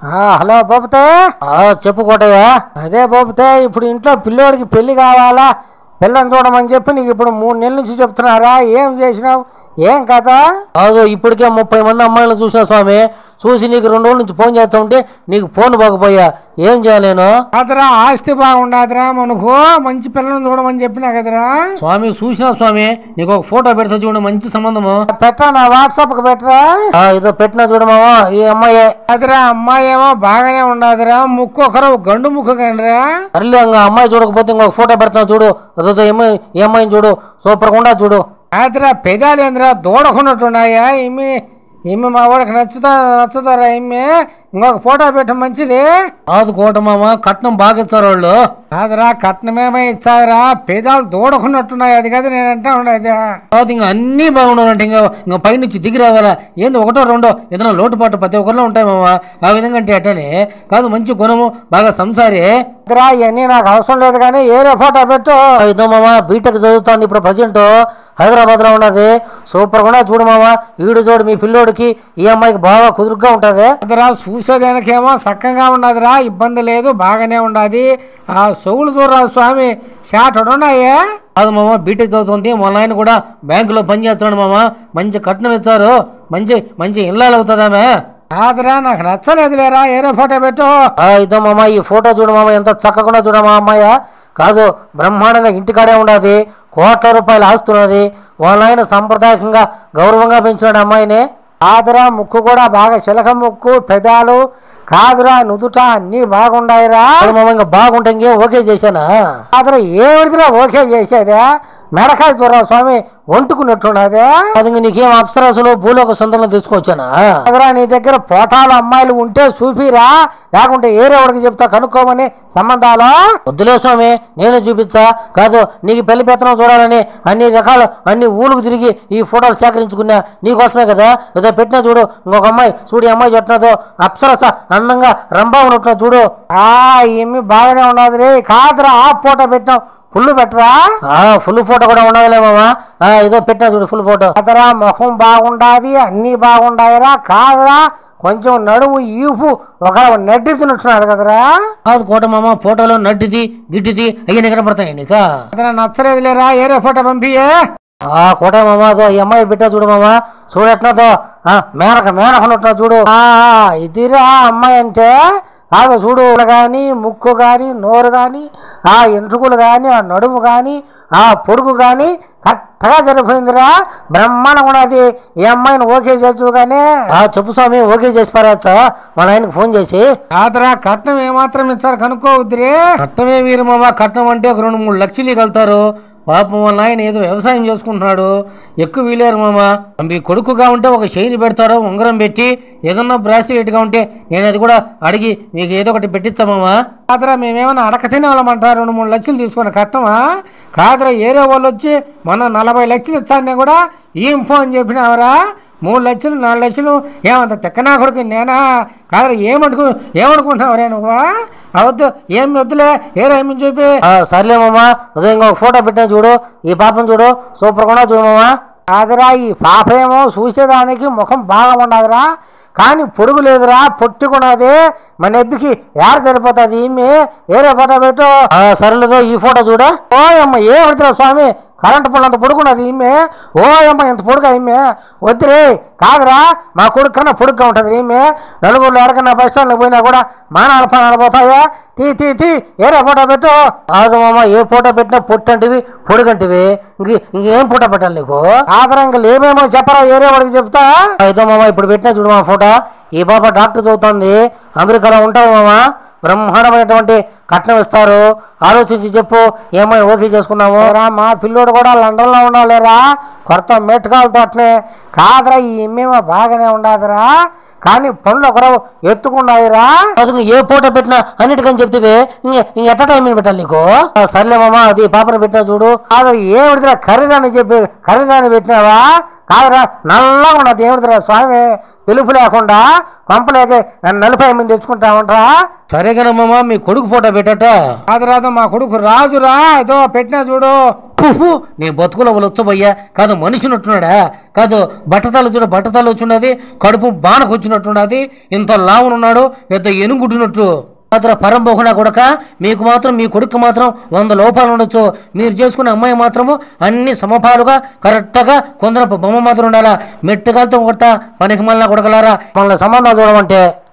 ఆ, హలో బాబుతే ఆ, చెప్పు కోటయ్య అదే బాబుతే ఇప్పుడు ఇంట్లో పిల్లోడికి పెళ్లి కావాలా పిల్లని చూడమని చెప్పి నీకు ఇప్పుడు మూడు నెలల నుంచి చెప్తున్నారా ఏం చేసినావు ఏం కథ కాదు ఇప్పటికే ముప్పై మంది అమ్మాయిలను చూసా స్వామి చూసి నీకు రెండు రోజుల నుంచి ఫోన్ చేస్తా ఉంటే నీకు ఫోన్ పోకపోయా ఏం చేయలేను అదరా ఆస్తి బాగుండదురా మనకు మంచి పిల్లలను చూడమని చెప్పినా కదరా స్వామి చూసినా స్వామి నీకు ఒక ఫోటో పెడతా చూడు మంచి సంబంధము పెట్టా నా వాట్సాప్ కి పెట్టరా ఇదో పెట్టినా చూడమావా ఈ అమ్మాయి అదరా అమ్మాయి ఏమో బాగానే ఉండదురా ముక్కు ఒకరు గండు ముక్కు కనరా సర్లే ఇంకా అమ్మాయి చూడకపోతే ఇంకొక ఫోటో పెడతా చూడు అదో ఈ అమ్మాయి ఈ అమ్మాయిని చూడు సూపర్ గా చూడు అదరా పెదాలేంద్రా దూడకున్నట్టున్నాయా ఈమె ఈమె మా వాడికి నచ్చుతా నచ్చుతారా ఈమె ఇంకొక ఫోటో పెట్ట మంచిది కాదు కోటమామ కట్నం బాగా ఇచ్చారు వాళ్ళు కాదురా కట్నమేమో ఇచ్చారా పెదాలు దూడకున్నట్టున్నాయి అది కదా నేను అంటా ఉండేది కాదు ఇంకా అన్నీ బాగుండాలంటే ఇంకా ఇంకా పైనుంచి దిగి రావాలా ఏంది ఒకటో రెండో ఏదైనా లోటుపాటు ప్రతి ఒక్కరిలో ఉంటాయి మామ ఆ విధంగా అంటే అట్టనే కాదు మంచి గుణము బాగా సంసారి ఇవన్నీ నాకు అవసరం లేదు కానీ ఏరే ఫోటో పెట్టు ఇదో మామ బీటెక్ చదువుతోంది ఇప్పుడు ప్రజెంట్ హైదరాబాద్ లో ఉన్నది సూపర్ గా చూడు మామ ఈడు చూడు మీ పిల్లోడికి ఈ అమ్మాయికి బాగా కుదురుగా ఉంటది అదరా చూసేదానికేమో చక్కగా ఉండదురా ఇబ్బంది లేదు బాగానే ఉండదు ఆ సొగులు చూడరా స్వామి షాటడు ఉన్నాయే కాదు మామ బీటెక్ చదువుతుంది మా నాయన కూడా బ్యాంకులో పని చేస్తున్నాడు మామ మంచి కట్నం ఇచ్చారు మంచి మంచి ఇల్లాలు అవుతుందామే కాదురా నాకు నచ్చలేదు లేరా ఏరే ఫోటో పెట్టు ఇదో మామ ఈ ఫోటో చూడు మామ ఎంత చక్కగా చూడ మా అమ్మాయ కాదు బ్రహ్మాండంగా ఇంటికాడే ఉండదు కోట్ల రూపాయలు ఆస్తున్నది వాళ్ళ ఆయన సాంప్రదాయకంగా గౌరవంగా పెంచినాడు అమ్మాయిని కాదురా ముక్కు కూడా బాగా చిలక ముక్కు పెదాలు కాదురా నుదుట అన్నీ బాగుండాయిరా కాదు మామ ఇంకా బాగుంటే ఇంకేం ఓకే చేశానా కాదురా ఏమిటిరా ఓకే చేసేదే మెడకాయ చూడరా స్వామి వంటుకున్నట్టున్నదే అది ఇంక నీకేం అప్సరసులు భూలోక సొంతంలో తెచ్చుకోవచ్చానా కాదురా నీ దగ్గర పోటాలు అమ్మాయిలు ఉంటే చూపిరా లేకుంటే ఏరే వాడికి చెప్తా కనుక్కోమని సంబంధాలు వద్దులే స్వామి నేనే చూపించా కాదు నీకు పెళ్లి పెత్తనం చూడాలని అన్ని రకాల అన్ని ఊళ్ళకు తిరిగి ఈ ఫోటోలు సేకరించుకున్నా నీకోసమే కదా ఏదో పెట్టినా చూడు ఇంకొక అమ్మాయి చూడు ఈ అమ్మాయి చెట్టినదో అప్సరస అందంగా రంభా ఉన్నట్టున్నా చూడు ఆ ఏమి బాగానే ఉన్నది రే కాదురా ఆ ఫోటో పెట్టాం ఫుల్ పెట్టరా ఆ ఫుల్ ఫోటో కూడా ఉండదులే మామ ఆ ఏదో పెట్టినా చూడు ఫుల్ ఫోటో కాదురా ముఖం బాగుండాది అన్నీ బాగుండాయిరా కాదురా కొంచెం నడుము ఈపు ఒక నడ్డి తినట్టున్నారు కదరా కాదు కోట మామ ఫోటోలో నడ్డిది గిట్టిది అయ్యి నీకు కనపడతాయి నీక అతను నచ్చలేదు లేరా ఏరే ఫోటో పంపియే ఆ కోట మామ అదో ఈ అమ్మాయి పెట్టా చూడు మామ చూడెట్లదో ఆ మేనక మేనక ఉన్నట్టున్నా చూడు ఆ ఇదిరా అమ్మాయి అంటే కాదు చూడు కానీ ముక్కు కానీ నోరు కానీ ఆ ఎంట్రుకులు కానీ ఆ నడుము కానీ ఆ పొడుగు కానీ కరెక్ట్గా సరిపోయిందిరా బ్రహ్మాండం కూడా అది ఈ అమ్మాయిని ఓకే చేయొచ్చు కానీ ఆ చెప్పు స్వామి ఓకే చేసి పారేచ్చా మా నాయనకి ఫోన్ చేసి కాదురా కట్నం ఏమాత్రం ఇస్తారు కనుక్కోవద్దురే కట్నమే వీరు మామ కట్నం అంటే ఒక రెండు మూడు లక్షలు కలుతారు పాపం వాళ్ళ ఆయన ఏదో వ్యవసాయం చేసుకుంటున్నాడు ఎక్కువ వీలేరు మామ మీ కొడుకుగా ఉంటే ఒక చైన్ పెడతారో ఉంగరం పెట్టి ఏదన్నా బ్రాస్లెట్గా ఉంటే నేను అది కూడా అడిగి మీకు ఏదో ఒకటి పెట్టించా మామ కాదురా మేమేమన్నా అడక తినే వాళ్ళమంటారు రెండు మూడు లక్షలు తీసుకుని కట్టమా కాదురా ఏరే వాళ్ళు వచ్చి మొన్న నలభై లక్షలు ఇచ్చానే కూడా ఏం ఫోన్ చెప్పినావరా మూడు లక్షలు నాలుగు లక్షలు ఏమంత తిక్కనా కొడుకు నేనా కాదురా ఏమనుకు ఏమనుకుంటున్నావురా నువ్వు అవద్దు ఏం వద్దులే ఏరే ఏమి చూపి ఆ, సర్లే మామ అదే ఇంకొక ఫోటో పెట్టా చూడు ఈ పాపం చూడు సూపర్ కూడా చూడు మామ కాదురా ఈ పాప ఏమో చూసేదానికి ముఖం బాగా ఉండదురా కానీ పొడుగు లేదురా పొట్టుకున్నది మన ఎబ్బికి ఏడ సరిపోతుంది ఈమె ఏరే ఫోటో పెట్టు ఆ, సర్లేదో ఈ ఫోటో చూడా ఓ అమ్మ ఏ పడుతురా స్వామి కరెంటు పొలంత పొడుకున్నది ఈమె ఓ అమ్మ ఎంత పొడుగా ఈమె వద్దురే కాదురా మా కొడుకు కన్నా పొడుగ్గా ఉంటుంది ఈమె నలుగురు ఎడకన్నా బస్ స్టాండ్లో పోయినా కూడా మానాల పనాలు పోతాయా తీ తీ తీ ఏరే ఫోటో పెట్టు కాదు మామ ఏ ఫోటో పెట్టినా పొట్టంటివి పొడుగంటివి ఇంక ఇంకేం ఫోటో పెట్టాలి నీకు ఆదరం ఇంకా లేమేమో చెప్పరా ఏరే వాడికి చెప్తా అయితే మామ ఇప్పుడు పెట్టినా చూడు మా ఫోటో ఈ పాప డాక్టర్ చదువుతుంది అమెరికాలో ఉంటుంది మామ బ్రహ్మాండమైనటువంటి కట్నం ఇస్తారు ఆలోచించి చెప్పు ఏమై ఓకే చేసుకున్నాము లేరా మా పిల్లోడు కూడా లండన్లో ఉండాలిరా కొత్త మెట్టుకాలతో అట్నే కాదురా ఈ ఎమ్మేమో బాగానే ఉండదురా కానీ పనులు ఒకరు ఎత్తుకున్నాయిరా అది ఏ ఫోటో పెట్టినా అన్నిటికని చెప్తే ఇంక ఇంక ఎట్ట టైం పెట్టాలి నీకు ఆ, సర్లే మామ అది పాపను పెట్టినా చూడు కాదు ఏమిటిరా ఖరీదాన్ని చెప్పి ఖరీదాన్ని పెట్టినావా కాదురా నల్లగా ఉన్నది ఏమిటిరా స్వామి తెలుపు లేకుండా కొంపలేక నలభై మంది తెచ్చుకుంటా ఉంటా సరే కదా మామ మీ కొడుకు ఫోటో పెట్టట కాదు రాదు మా కొడుకు రాజురా ఏదో పెట్టినా చూడు పుహు, నీ బతుకులో వచ్చబోయ్యా కాదు మనిషి ఉన్నట్టున్నాడా కాదు బట్టతలు చూడ బట్టతలు వచ్చినది కడుపు బాణకు వచ్చినట్టున్నది ఇంత లావునున్నాడు పెద్ద ఎనుగుంటున్నట్టు మాత్రం పరంబోకునా కొడక మీకు మాత్రం మీ కొడుకు మాత్రం వంద లోపాలు ఉండొచ్చు మీరు చేసుకున్న అమ్మాయి మాత్రము అన్ని సమపాలుగా కరెక్ట్గా కొందరు బొమ్మ మాత్రం ఉండాలా మెట్టుకాలతో కొడతా పనికి మళ్ళా కొడకలారా మన సంబంధాలు చూడమంటే